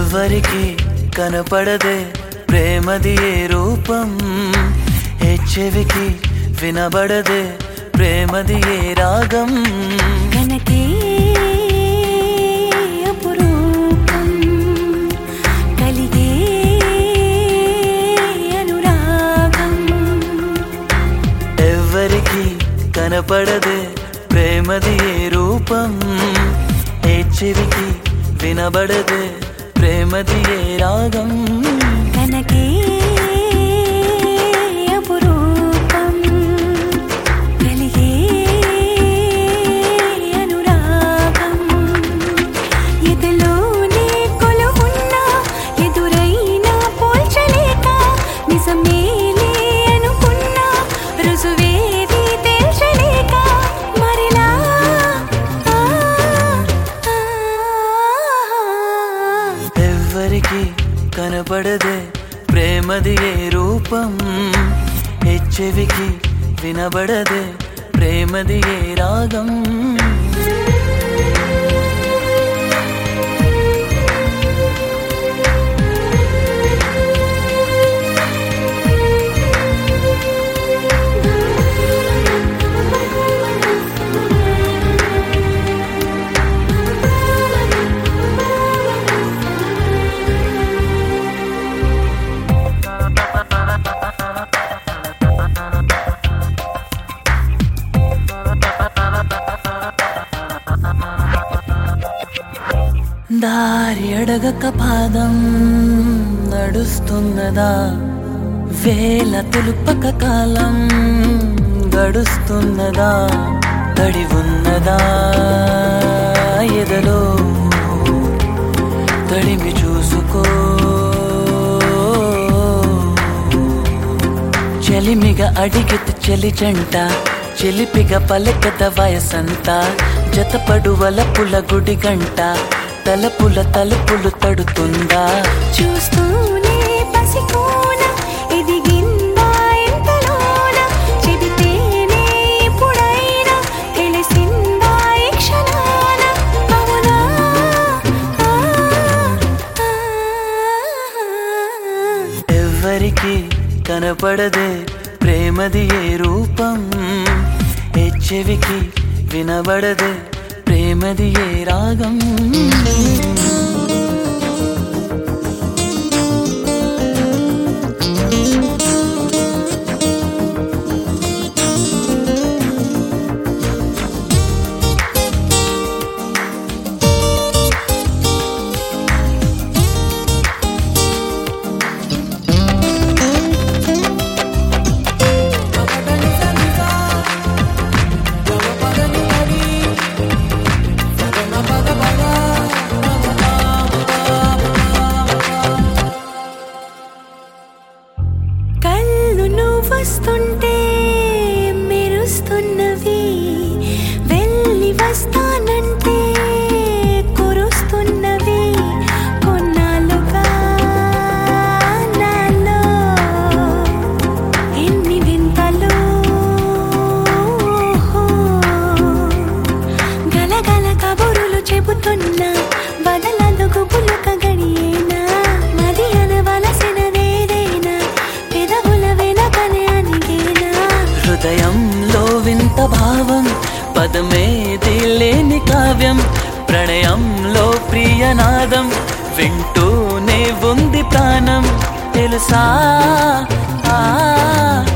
ఎవ్వరికి కనపడదే ప్రేమది ఏ రూపం ఏ చెవికి వినబడదే ప్రేమది ఏ రాగం కనకే అపురూపం కలిగే అనురాగం ఎవ్వరికి కనపడదే ప్రేమది ఏ రూపం ఏ చెవికి వినబడదే ప్రేమది ఏ రాగం కనకే అపురూపం కలిగే అనురాగం ఎదలోనే కొలువున్నా ఎదురైనా పోల్చలేక నిజమేలే అనుకున్నా రుజువేది తెల్చలేక మరిలా ఆ, ఆ, ఎవ్వరికి కనపడదే ప్రేమది ఏ రూపం ఏ చెవికి వినబడదే ప్రేమది ఏ రాగం దారి అడగక పాదం నడుస్తున్నదా వేల తెలుపక కాలం గడుస్తున్నదా తడి ఉన్నదా ఎదలో తడిమి చూసుకో చెలిమిగ అడిగితే చెలి జంట చెలిపిగ పలకద వయసంతా జతపడు వలపుల గుడి గంట తలపుల తలుపులు తడుతుందా చూస్తూనే పసికోన ఎదిగిందా ఎంతలోన చెబితేనే ఎప్పుడైనా తెలిసిందా ఈ క్షణాన అవునా ఆ, ఆ, ఎవ్వరికి కనపడదే ప్రేమది ఏ రూపం ఏ చెవికి వినబడదే ప్రేమది ఏ రాగం కళ్ళు నువ్వొస్తుంటే మెరుస్తున్నవి వెళ్ళి వస్తానంటే కురుస్తున్నవి కొన్నాళ్ళుగా నాలో ఎన్ని వింతలు గలగల కబురులు చెబుతున్నా వదలదు గుబులుక గడియేనా మది అనవలసినదేదైనా పెదవుల వెనకనే అనిగేనా హృదయంలో వింత భావం పదమేది లేని కావ్యం ప్రణయంలో ప్రియనాదం వింటూనే ఉంది ప్రాణం తెలుసా ఆ